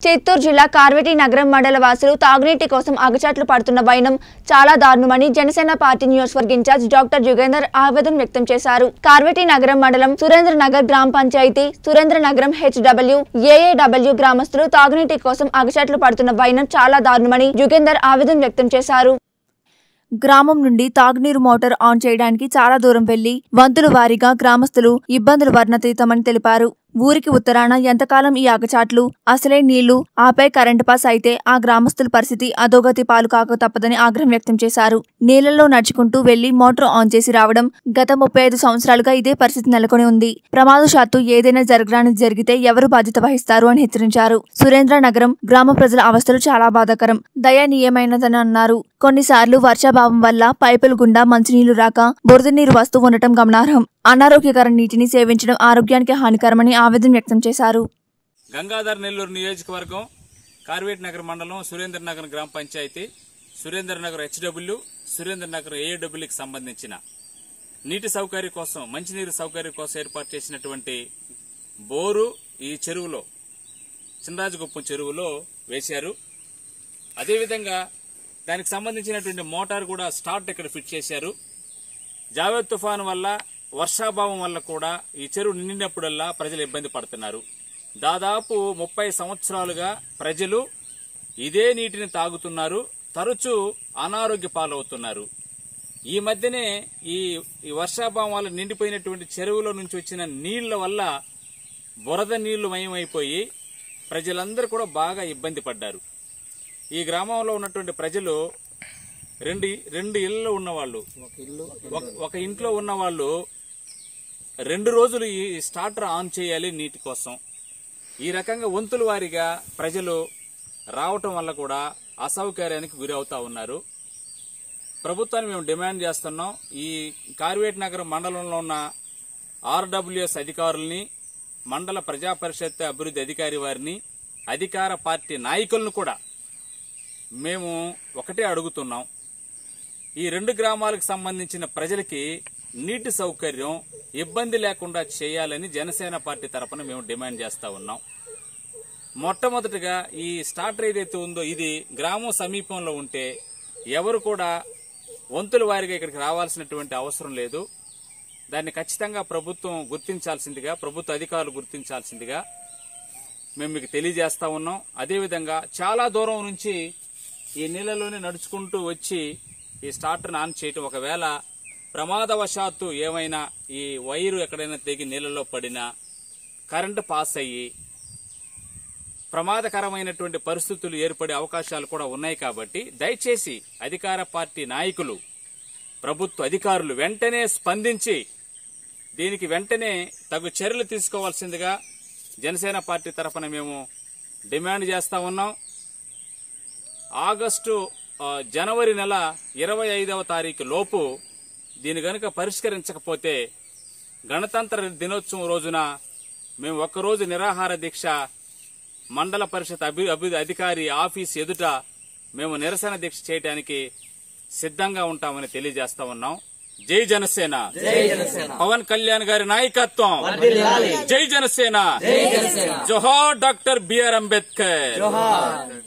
చిత్తూరు జిల్లా కార్వేటి నగరం మండల వాసులు తాగునీటి కోసం అగచాట్లు పడుతున్న వైనం చాలా దారుణమని జనసేన పార్టీ నియోజకవర్గ ఇన్ఛార్జ్ డాక్టర్ యుగేందర్ ఆవేదన వ్యక్తం చేశారు కార్వేటి నగరం మండలం సురేంద్ర నగర్ గ్రామ పంచాయతీ సురేంద్ర నగరం హెచ్డబ్ల్యూ ఏఏడబ్ల్యూ గ్రామస్తులు తాగునీటి కోసం అగచాట్లు పడుతున్న వైనం చాలా దారుణమని యుగేందర్ ఆవేదన వ్యక్తం చేశారు గ్రామం నుండి తాగునీరు మోటార్ ఆన్ చేయడానికి చాలా దూరం వెళ్లి వంతుల వారీగా గ్రామస్తులు ఇబ్బందులు వర్ణతీతమని తెలిపారు ఊరికి ఉత్తరాన ఎంతకాలం ఈ అగచాట్లు అసలే నీళ్లు ఆపై కరెంటు పాస్ అయితే ఆ గ్రామస్తుల పరిస్థితి అధోగతి పాలు కాక తప్పదని ఆగ్రహం వ్యక్తం చేశారు నీళ్లలో నడుచుకుంటూ వెళ్లి మోటార్ ఆన్ చేసి రావడం గత ముప్పై ఐదు సంవత్సరాలుగా ఇదే పరిస్థితి నెలకొని ఉంది ప్రమాదశాత్తు ఏదైనా జరగడానికి జరిగితే ఎవరు బాధ్యత వహిస్తారు అని హెచ్చరించారు సురేంద్ర నగరం గ్రామ ప్రజల అవస్థలు చాలా బాధాకరం దయనీయమైనదని అన్నారు కొన్నిసార్లు వర్షాభావం వల్ల పైపుల గుండా మంచినీళ్లు రాక బురద నీరు వస్తూ ఉండటం గమనార్హం అనారోగ్యకర నీటిని సేవించడం ఆరోగ్యానికి హానికరమని ఆవేదన వ్యక్తం చేశారు గంగాధర్ నెల్లూరు నియోజకవర్గం కార్వేట్ నగర్ మండలం సురేంద్ర నగర్ గ్రామ పంచాయతీ సురేంద్ర నగర్ హెచ్డబ్ల్యూ సురేంద్ర నగర్ ఏడబ్ల్యూకి సంబంధించిన నీటి సౌకర్యం కోసం మంచినీరు సౌకర్యం కోసం ఏర్పాటు చేసినటువంటి బోరు ఈ చెరువులో చినరాజుగుప్పం చెరువులో వేశారు అదేవిధంగా దానికి సంబంధించినటువంటి మోటార్ కూడా స్టార్ట్ ఇక్కడ ఫిట్ చేశారు జావేద్ తుఫాను వల్ల వర్షాభావం వల్ల కూడా ఈ చెరువు నిండినప్పుడల్లా ప్రజలు ఇబ్బంది పడుతున్నారు దాదాపు ముప్పై సంవత్సరాలుగా ప్రజలు ఇదే నీటిని తాగుతున్నారు తరచూ అనారోగ్య పాలవుతున్నారు ఈ మధ్యనే ఈ ఈ వర్షాభావం వల్ల నిండిపోయినటువంటి చెరువులో నుంచి వచ్చిన నీళ్ల వల్ల బురద నీళ్లు మయమైపోయి ప్రజలందరూ కూడా బాగా ఇబ్బంది పడ్డారు ఈ గ్రామంలో ఉన్నటువంటి ప్రజలు రెండు రెండు ఇళ్లలో ఉన్నవాళ్ళు ఒక- ఒక ఇంట్లో ఉన్న వాళ్ళు రెండు రోజులు ఈ స్టార్టర్ ఆన్ చేయాలి నీటి కోసం ఈ రకంగా వంతుల వారీగా ప్రజలు రావటం వల్ల కూడా అసౌకర్యానికి గురి అవుతా ఉన్నారు ప్రభుత్వాన్ని మేము డిమాండ్ చేస్తున్నాం ఈ కార్వేట్ నగరం మండలంలో ఉన్న ఆర్డబ్ల్యూఎస్ అధికారుల్ని మండల ప్రజా పరిషత్ అభివృద్ధి అధికారి వారిని అధికార పార్టీ నాయకులను కూడా మేము ఒకటే అడుగుతున్నాం ఈ రెండు గ్రామాలకు సంబంధించిన ప్రజలకి నీటి సౌకర్యం ఇబ్బంది లేకుండా చేయాలని జనసేన పార్టీ తరపున మేము డిమాండ్ చేస్తా ఉన్నాం మొట్టమొదటిగా ఈ స్టార్టర్ ఏదైతే ఉందో ఇది గ్రామం సమీపంలో ఉంటే ఎవరు కూడా వంతుల వారిగా ఇక్కడికి రావాల్సినటువంటి అవసరం లేదు దాన్ని ఖచ్చితంగా ప్రభుత్వం గుర్తించాల్సిందిగా ప్రభుత్వ అధికారులు గుర్తించాల్సిందిగా మేము మీకు తెలియజేస్తా ఉన్నాం అదేవిధంగా చాలా దూరం నుంచి ఈ నీళ్ళలోనే నడుచుకుంటూ వచ్చి ఈ స్టార్టర్ని ఆన్ చేయటం ఒకవేళ ప్రమాదవశాత్తు ఏమైనా ఈ వైరు ఎక్కడైనా తెగి నీళ్ళలో పడినా కరెంటు పాస్ అయ్యి ప్రమాదకరమైనటువంటి పరిస్థితులు ఏర్పడే అవకాశాలు కూడా ఉన్నాయి కాబట్టి దయచేసి అధికార పార్టీ నాయకులు ప్రభుత్వ అధికారులు వెంటనే స్పందించి దీనికి వెంటనే తగు చర్యలు తీసుకోవాల్సిందిగా జనసేన పార్టీ తరఫున మేము డిమాండ్ చేస్తా ఉన్నాం ఆగస్టు ఆ, జనవరి నెల ఇరవై ఐదవ తారీఖు లోపు దీని గనుక పరిష్కరించకపోతే గణతంత్ర దినోత్సవం రోజున మేము ఒక్కరోజు నిరాహార దీక్ష మండల పరిషత్ అభి అభివృద్ధి అధికారి ఆఫీస్ ఎదుట మేము నిరసన దీక్ష చేయడానికి సిద్ధంగా ఉంటామని తెలియజేస్తా ఉన్నాం జై జనసేన పవన్ కళ్యాణ్ గారి నాయకత్వం జై జనసేన జోహార్ డాక్టర్ బిఆర్ అంబేద్కర్